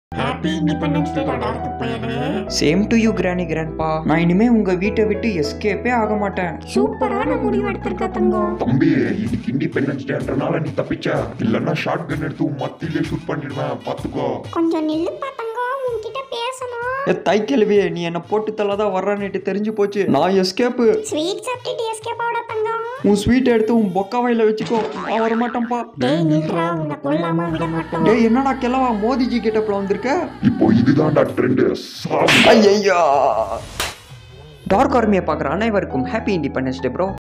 happy independence day doctor பயலே same to you granny grandpa நான் இனிமே உங்க வீட்டை விட்டு எஸ்கேப்பே ஆக மாட்டேன் சூப்பரான முடிவு எடுத்திருக்க தங்கம் தம்பி இன்னைக்கு இண்டிபெண்டன்ஸ் டேன்றனால நீ தப்பிச்ச இல்லன்னா ஷார்ட் கன் எடுத்து உன் மத்தியிலே ஷூட் பண்ணிடுவேன் பாத்துக்கோ கொஞ்சம் நில்லுப்பா தங்கம் உன்கிட்ட பேசணும் ஏ தைக்கெழுவியே நீ என்ன போட்டு தள்ளதான் வர்றான்னுட்டு தெரிஞ்சு போச்சு நான் எஸ்கேப்பு ஸ்வீட் சாப்பிட்டுட்டு எஸ்கேப் ஆட தங்கம் உன் ஸ்வீட் எடுத்து உன் பொக்கா வாயில வச்சுக்கோ நான் வர மாட்டேன்ப்பா டேய் நில்றா உன்னை கொல்லாம விட மாட்டோம் டேய் என்னடா கிளவா மோதிஜி கிட்டப்ல வந்திருக்க இப்போ இதுதான்டா ட்ரெண்ட் சாமி ஐயா டார்க் ஆர்மியை பார்க்குற அனைவருக்கும் ஹாப்பி இண்டிபெண்டன்ஸ் டே ப்ரோ